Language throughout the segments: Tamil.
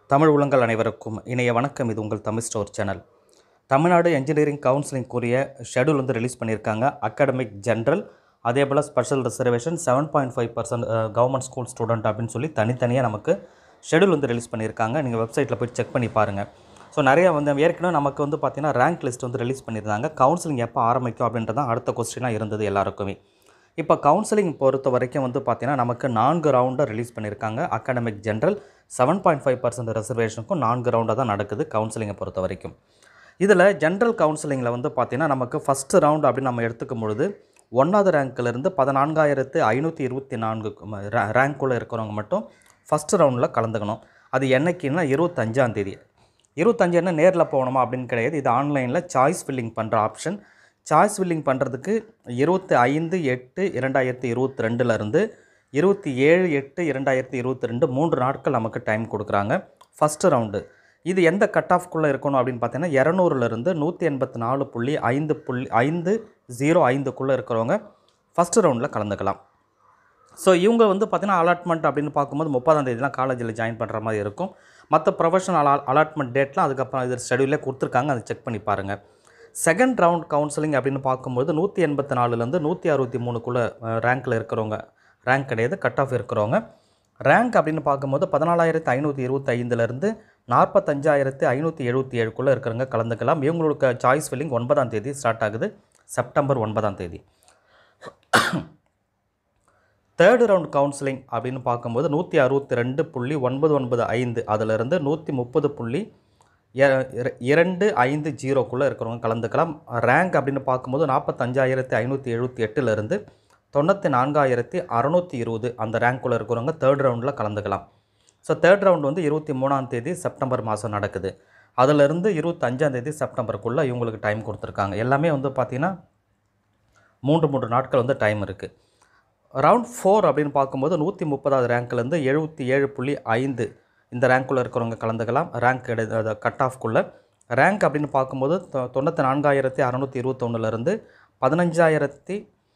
தமிழ் உலங்கள் அனைவருக்கும் இணைய வணக்கம் இது உங்கள் Tamil store channel Tamil Nadu engineering counselling கூறிய ஷெடியூல் வந்து ரிலீஸ் பண்ணியிருக்காங்க அகாடமிக் ஜென்ரல் அதே போல் special reservation seven point five percent government school student அப்படின்னு சொல்லி தனித்தனியாக நமக்கு ஷெடியூல் வந்து ரிலீஸ் பண்ணியிருக்காங்க நீங்கள் வெப்சைட்டில் போய் செக் பண்ணி பாருங்கள் ஸோ நிறைய வந்து ஏற்கனவே நமக்கு வந்து பார்த்திங்கன்னா ரேங்க் லிஸ்ட் வந்து ரிலீஸ் பண்ணியிருந்தாங்க கவுன்சிலிங் எப்போ ஆரம்பிக்கும் அப்படின்றது தான் அடுத்த கொஸ்டினாக இருந்தது எல்லாருக்குமே இப்போ கவுன்சிலிங் பொறுத்த வரைக்கும் வந்து பார்த்தீங்கன்னா நமக்கு நான்கு ரவுண்டாக ரிலீஸ் பண்ணியிருக்காங்க academic general seven point five percent ரிசர்வேஷனுக்கும் நான்கு ரவுண்டாக தான் நடக்குது கவுன்சிலிங்கை பொறுத்த வரைக்கும் இதில் ஜென்ரல் கவுன்சிலிங்கில் வந்து பார்த்தீங்கன்னா நமக்கு ஃபஸ்ட்டு ரவுண்ட் அப்படின்னு நம்ம எடுத்துக்கும் பொழுது ஒன்றாவது ரேங்க்லேருந்து பதினான்காயிரத்து ஐநூற்றி இருபத்தி நான்கு ரேங்க்குள்ளே இருக்கிறவங்க மட்டும் ஃபஸ்ட்டு ரவுண்டில் கலந்துக்கணும் அது என்னைக்குன்னா இருபத்தஞ்சாம் தேதி இருபத்தஞ்சு என்ன நேரில் போகணுமா அப்படின்னு கிடையாது இது ஆன்லைனில் சாய்ஸ் ஃபில்லிங் பண்ணுற ஆப்ஷன் சாய்ஸ் ஃபில்லிங் பண்ணுறதுக்கு இருபத்தி ஐந்து எட்டு இரண்டாயிரத்தி இருபத்தி ரெண்டுலேருந்து இருபத்தி ஏழு எட்டு இரண்டாயிரத்தி இருபத்தி ரெண்டு மூன்று நாட்கள் நமக்கு டைம் கொடுக்குறாங்க ஃபஸ்ட்டு ரவுண்டு இது எந்த கட் ஆஃப்குள்ளே இருக்கணும் அப்படின்னு பார்த்தீங்கன்னா இரநூறுலேருந்து நூற்றி எண்பத்தி நாலு புள்ளி ஐந்து புள்ளி ஐந்து ஜீரோ ஐந்துக்குள்ளே இருக்கிறவங்க ஃபஸ்ட்டு ரவுண்டில் கலந்துக்கலாம் ஸோ இவங்க வந்து பார்த்தீங்கன்னா அலாட்மெண்ட் அப்படின்னு பார்க்கும்போது முப்பதாம் தேதிலாம் காலேஜில் ஜாயின் பண்ணுற மாதிரி இருக்கும் மற்ற ப்ரொஃபஷனல் அலா அலாட்மெண்ட் டேட்லாம் அதுக்கப்புறம் இது ஷெடியூலே கொடுத்துருக்காங்க அதை செக் பண்ணி பாருங்கள் செகண்ட் ரவுண்ட் கவுன்சிலிங் அப்படின்னு பார்க்கும்போது நூற்றி எண்பத்தி நாலுலேருந்து நூற்றி அறுபத்தி மூணுக்குள்ளே ரேங்க்கில் இருக்கிறவங்க ரேங்க் கிடையாது கட் ஆஃப் இருக்கிறவங்க ரேங்க் அப்படின்னு பார்க்கும்போது பதினாலாயிரத்து ஐநூற்றி இருபத்தி ஐந்துலேருந்து நாற்பத்தஞ்சாயிரத்து ஐநூற்றி எழுபத்தி ஏழுக்குள்ளே இருக்கிறவங்க கலந்துக்கலாம் இவங்களுக்கு சாய்ஸ் ஃபில்லிங் ஒன்பதாம் தேதி ஸ்டார்ட் ஆகுது செப்டம்பர் ஒன்பதாம் தேதி தேர்டு ரவுண்ட் கவுன்சிலிங் அப்படின்னு பார்க்கும்போது நூற்றி அறுபத்தி ரெண்டு புள்ளி ஒன்பது ஒன்பது ஐந்து அதிலிருந்து நூற்றி முப்பது புள்ளி இர- இர- இரண்டு ஐந்து ஜீரோக்குள்ளே இருக்கிறவங்க கலந்துக்கலாம் ரேங்க் அப்படின்னு பார்க்கும்போது நாற்பத்தஞ்சாயிரத்தி ஐநூற்றி எழுபத்தி எட்டுலேருந்து தொண்ணூற்றி நான்காயிரத்தி அறநூற்றி இருபது அந்த ரேங்க்குள்ளே இருக்கிறவங்க தேர்ட் ரவுண்டில் கலந்துக்கலாம் ஸோ தேர்ட் ரவுண்ட் வந்து இருபத்தி மூணாம் தேதி செப்டம்பர் மாதம் நடக்குது அதிலிருந்து இருபத்தஞ்சாம் தேதி செப்டம்பருக்குள்ளே இவங்களுக்கு டைம் கொடுத்துருக்காங்க எல்லாமே வந்து பார்த்திங்கன்னா மூன்று மூன்று நாட்கள் வந்து டைம் இருக்குது ரவுண்ட் ஃபோர் அப்படின்னு பார்க்கும்போது நூற்றி முப்பதாவது ரேங்க்லேருந்து எழுபத்தி ஏழு புள்ளி ஐந்து இந்த ரேங்க்குள்ளே இருக்கிறவங்க கலந்துக்கலாம் ரேங்க் கிடையாது கட் ஆஃப்குள்ளே ரேங்க் அப்படின்னு பார்க்கும்போது தொ- தொண்ணூற்றி நான்காயிரத்தி அறநூற்றி இருபத்தொன்னுலேருந்து பதினஞ்சாயிரத்தி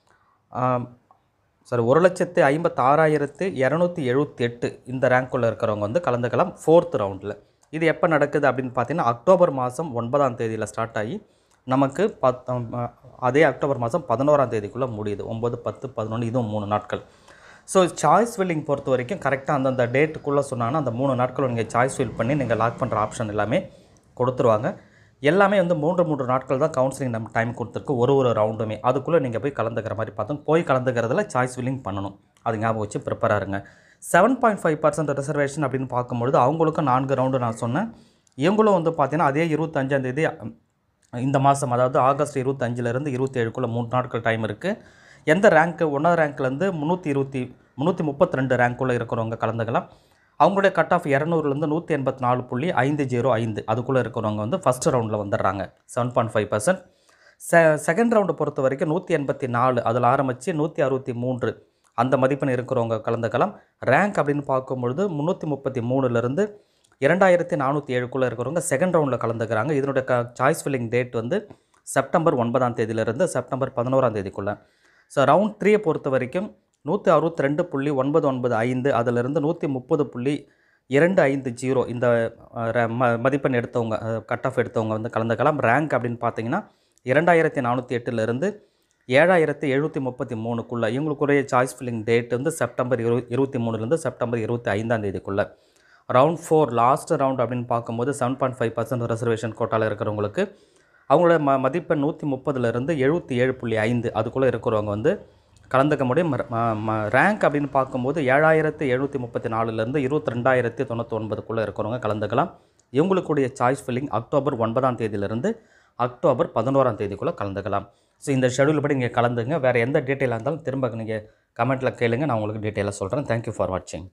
சாரி ஒரு லட்சத்து ஐம்பத்தாறாயிரத்து இரநூத்தி எழுபத்தி எட்டு இந்த ரேங்க்குள்ளே இருக்கிறவங்க வந்து கலந்துக்கலாம் ஃபோர்த் ரவுண்டில் இது எப்போ நடக்குது அப்படின்னு பார்த்தீங்கன்னா அக்டோபர் மாதம் ஒன்பதாம் தேதியில் ஸ்டார்ட் ஆகி நமக்கு பத் அஹ் அதே அக்டோபர் மாதம் பதினோராம் தேதிக்குள்ளே முடியுது ஒம்பது பத்து பதினொன்று இதுவும் மூணு நாட்கள் ஸோ சாய்ஸ் ஃபில்லிங் பொறுத்த வரைக்கும் கரெக்டாக அந்தந்த டேட்டுக்குள்ளே சொன்னாங்கன்னா அந்த மூணு நாட்கள் நீங்கள் சாய்ஸ் ஃபில் பண்ணி நீங்கள் லாக் பண்ணுற ஆப்ஷன் எல்லாமே கொடுத்துருவாங்க எல்லாமே வந்து மூன்று மூன்று நாட்கள் தான் கவுன்சிலிங் நம்ம டைம் கொடுத்துருக்கு ஒரு ஒரு ரவுண்டுமே அதுக்குள்ளே நீங்கள் போய் கலந்துக்கிற மாதிரி பார்த்தோம் போய் கலந்துக்கிறதுல சாய்ஸ் ஃபில்லிங் பண்ணணும் அது ஞாபகம் வச்சு ப்ரிப்பேராக இருங்க seven point five percent reservation அப்படின்னு பார்க்கும்பொழுது அவங்களுக்கும் நான்கு ரவுண்டு நான் சொன்னேன் இவங்களும் வந்து பார்த்தீங்கன்னா அதே இருபத்தஞ்சாம் தேதி இந்த மாதம் அதாவது ஆகஸ்ட் இருபத்தஞ்சிலேருந்து இருபத்தி ஏழுக்குள்ளே மூணு நாட்கள் டைம் இருக்குது எந்த ரேங்க்கு ஒன்றாவது ரேங்க்லேருந்து முந்நூற்றி இருபத்தி முந்நூற்றி முப்பத்தி ரெண்டு ரேங்க்குள்ளே இருக்கிறவங்க கலந்துக்கலாம் அவங்களுடைய கட் ஆஃப் இரநூறுலேருந்து நூற்றி எண்பத்தி நாலு புள்ளி ஐந்து ஜீரோ ஐந்து அதுக்குள்ளே இருக்கிறவங்க வந்து ஃபஸ்ட் ரவுண்டில் வந்துடுறாங்க செவன் பாயிண்ட் ஃபைவ் பர்சன்ட் செ செகண்ட் ரவுண்டை பொறுத்த வரைக்கும் நூற்றி எண்பத்தி நாலு அதில் ஆரம்பித்து நூற்றி அறுபத்தி மூன்று அந்த மதிப்பெண் இருக்கிறவங்க கலந்துக்கலாம் ரேங்க் அப்படின்னு பார்க்கும்பொழுது முந்நூற்றி முப்பத்தி மூணுலேருந்து இரண்டாயிரத்தி நானூற்றி ஏழுக்குள்ளே இருக்கிறவங்க செகண்ட் ரவுண்டில் கலந்துக்கிறாங்க இதனுடைய க சாய்ஸ் ஃபில்லிங் டேட் வந்து செப்டம்பர் ஒன்பதாம் தேதியிலிருந்து செப்டம்பர் பதினோராம் தேதிக்குள்ளே ஸோ ரவுண்ட் த்ரீயை பொறுத்த வரைக்கும் நூற்றி அறுபத்தி ரெண்டு புள்ளி ஒன்பது ஒன்பது ஐந்து அதிலிருந்து நூற்றி முப்பது புள்ளி இரண்டு ஐந்து ஜீரோ இந்த அஹ், ர- ம மதிப்பெண் எடுத்தவங்க கட் ஆஃப் எடுத்தவங்க வந்து கலந்துக்கலாம் ரேங்க் அப்படின்னு பார்த்தீங்கன்னா இரண்டாயிரத்தி நானூற்றி எட்டுலேருந்து ஏழாயிரத்தி எழுநூற்றி முப்பத்தி மூணுக்குள்ளே இவங்களுக்குரிய சாய்ஸ் ஃபில்லிங் டேட் வந்து செப்டம்பர் இரு இருபத்தி மூணுலேருந்து செப்டம்பர் இருபத்தி ஐந்தாம் தேதிக்குள்ளே ரவுண்ட் ஃபோர் லாஸ்ட் ரவுண்ட் அப்படின்னு பார்க்கும்போது seven point five percent reservation கோட்டாவில் இருக்கிறவங்களுக்கு அவங்களோட ம மதிப்பெண் நூற்றி முப்பதுலேருந்து எழுபத்தி ஏழு புள்ளி ஐந்து அதுக்குள்ளே இருக்கிறவங்க வந்து கலந்துக்க முடியும் ரேங்க் அப்படின்னு பார்க்கும்போது ஏழாயிரத்து எழுநூற்றி முப்பத்தி நாலுலேருந்து இருபத்தி ரெண்டாயிரத்தி தொண்ணூற்றி ஒன்பதுக்குள்ளே இருக்கிறவங்க கலந்துக்கலாம் இவங்களுக்குடைய சாய்ஸ் ஃபில்லிங் அக்டோபர் ஒன்பதாம் தேதியிலிருந்து அக்டோபர் பதினோராம் தேதிக்குள்ளே கலந்துக்கலாம் ஸோ இந்த ஷெடியூல் படி நீங்கள் கலந்துங்க வேறு எந்த டீட்டெயிலாக இருந்தாலும் திரும்ப நீங்கள் கமெண்ட்டில் கேளுங்க நான் உங்களுக்கு டீட்டெயிலாக சொல்கிறேன் தேங்க்யூ ஃபார் வாட்சிங்